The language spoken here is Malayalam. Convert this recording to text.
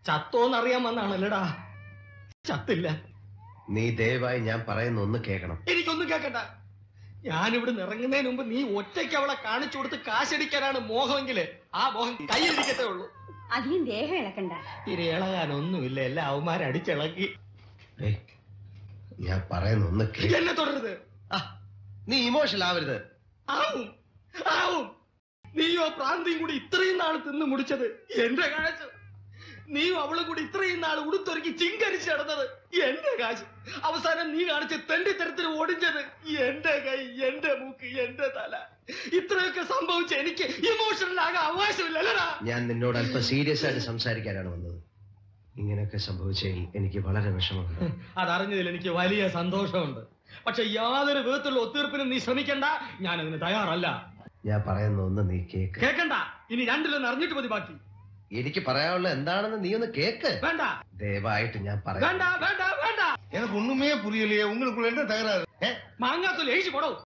ചത്തോന്നറിയാൻ വന്നാണല്ലടാ ചത്തില്ല നീ ദയവായി ഞാൻ പറയുന്ന ഒന്ന് കേൾക്കണം എനിക്കൊന്നും കേക്കണ്ട ഞാനിവിടെ ഇറങ്ങുന്നതിന് മുമ്പ് നീ ഒറ്റയ്ക്ക് അവളെ കാണിച്ചു കൊടുത്ത് കാശടിക്കാനാണ് മോഹമെങ്കില് ആ മോഹം കയ്യിലിരിക്കത്തേ ഉള്ളൂ അധികം ദേഹം ഇളക്കണ്ട ഇനി ഇളകാനൊന്നുമില്ല എല്ലാം അവന്മാരടിച്ചിളക്കി ഏയ്, ഞാൻ പറയുന്ന ഒന്ന് കേൾക്ക എന്നെ തുടരുത് നീ ഇമോഷണൽ ആവരുത് ആവും ആവും നീയോ പ്രാന്തിയും കൂടി ഇത്രയും നാൾ തിന്ന് മുടിച്ചത് എന്റെ കാശ് നീയും അവളും കൂടി ഇത്രയും നാൾ ഉടുത്തൊരുക്കി ചിങ്കരിച്ച് നടന്നത് എന്റെ കാശ് അവസാനം നീ കാണിച്ച തെണ്ടിത്തരത്തിന് ഓടിച്ചത് എന്റെ കൈ എന്റെ മൂക്ക് എന്റെ തല ഇത്രയൊക്കെ സംഭവിച്ച എനിക്ക് ഇമോഷണൽ ആകാൻ അവകാശമില്ലല്ലടാ ഞാൻ നിന്നോട് അല്പം സീരിയസ് ആയിട്ട് സംസാരിക്കാനാണ് വന്നത് ഇങ്ങനെയൊക്കെ സംഭവിച്ചതിൽ എനിക്ക് വളരെ വിഷമമുണ്ട് അതറിഞ്ഞതിൽ എനിക്ക് വലിയ സന്തോഷമുണ്ട് പക്ഷെ യാതൊരു വിധത്തിലുള്ള ഒത്തീർപ്പിനും നീ ശ്രമിക്കണ്ട ഞാൻ അതിന് തയ്യാറല്ല ഞാൻ പറയുന്ന ഒന്ന് നീ കേക്ക് കേക്കണ്ട ഇനി രണ്ടിലൊന്ന് അറിഞ്ഞിട്ട് മതി ബാക്കി എനിക്ക് പറയാനുള്ള എന്താണെന്ന് നീ ഒന്ന് കേക്ക് വേണ്ട ദയവായിട്ട് ഞാൻ പറയാം வேண்டாம் வேண்டாம் வேண்டாம் எனக்கு ஒண்ணுமே புரியலையே உங்களுக்குள்ள என்ன தகராறு மாங்காத்தூள் எழுதி போடும்